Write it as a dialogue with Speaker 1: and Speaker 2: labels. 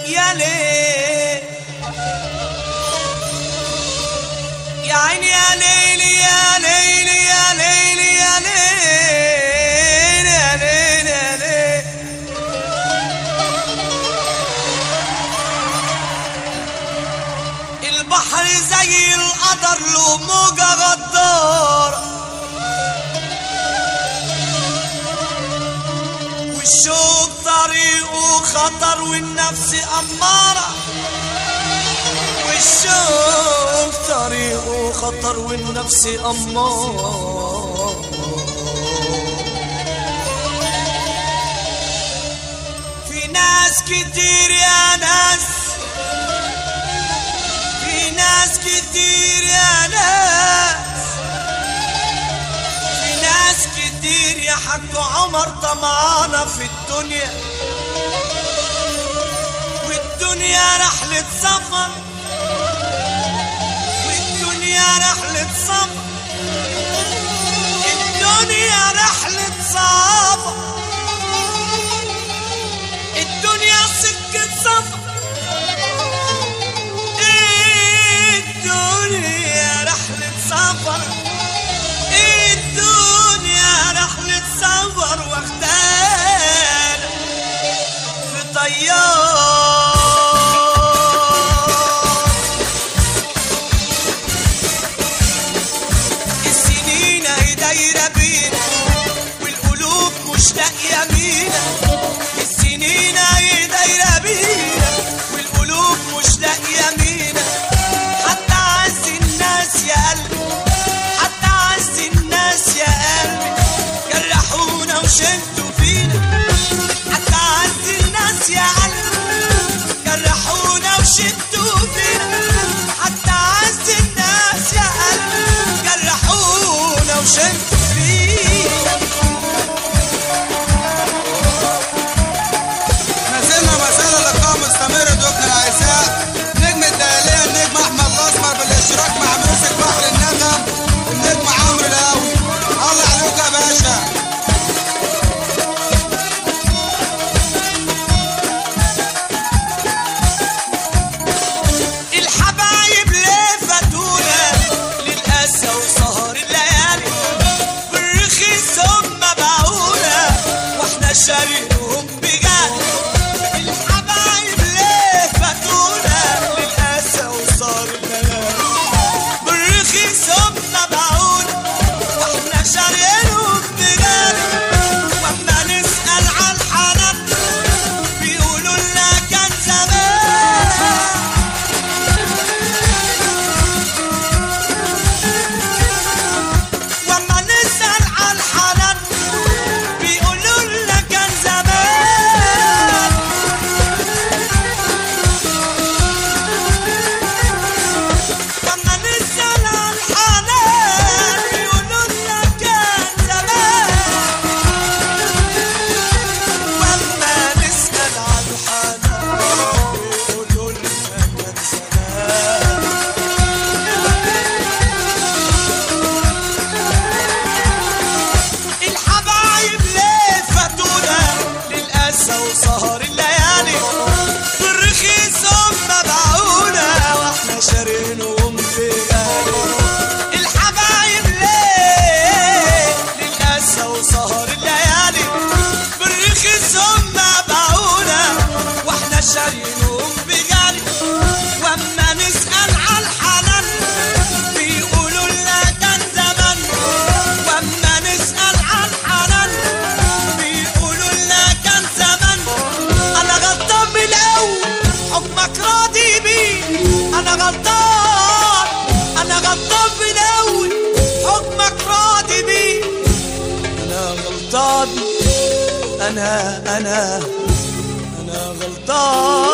Speaker 1: يا ليل يا عيني يا ليل يا ليل يا ليل يا ليل يا ليل يا ليل البحر زي القدر له موجة غدارة والشوق طريقه خطر والنفس أمارة والشوق طريقه خطر والنفس أمارة في ناس كتير يا ناس في ناس كتير يا ناس في ناس كتير يا حاج عمر طمعانة في الدنيا والدنيا رحلة سفر والدنيا رحلة سفر الدنيا رحلة سفر الدنيا سكة سفر الدنيا رحلة سفر الدنيا رحلة سفر واختار في طيار السنين هي دايرة بينا والقلوب مشتاقة بينا السنين هي دايرة بينا والقلوب مشتاقة بينا حتى عز الناس يا قلبي حتى عز الناس يا قلبي جرحونا وشدوا فينا حتى عز الناس يا قلبي جرحونا وشدوا فينا حتى عز الناس يا قلبي جرحونا وشدوا فينا
Speaker 2: نزلنا مسألة لقاء مستمر دكتور العيساء نجم الدهلية النجم أحمد الأسمر بالاشتراك مع موسيقى بحر النغم النجم عمرو الهاوي الله عليك يا باشا
Speaker 1: الحبايب ليه فاتونا للأسى وسهر الليالي بالرخيص هم باعونا واحنا شاريهم بجد الحبايب ليه فاتونا للأسى وسهر الليالي بالرخيص هم باعونا واحنا شاريهم بجد واما نسأل عن حنان بيقولوا لنا كان زمان واما نسأل عن حنان بيقولوا لنا كان زمان واما نسأل عن حنان بيقولوا لنا كان زمان واما نسأل عن حنان بيقولوا لنا كان زمان الحبايب ليه فاتونا للأسى وسهر الليالي بالرخيص هم باعونا واحنا شارينهم بغالي الحبايب ليه للأسى وسهر الليالي بالرخيص هم باعونا واحنا شارينهم بغالي واما نسأل عن حنان بيقولوا لنا كان زمان واما نسأل عن حنان بيقولوا لنا كان زمان انا غلطان من الاول حكمك راضي بيه انا غلطان انا غلطان من الاول حكمك راضي بيه انا غلطان انا انا انا غلطان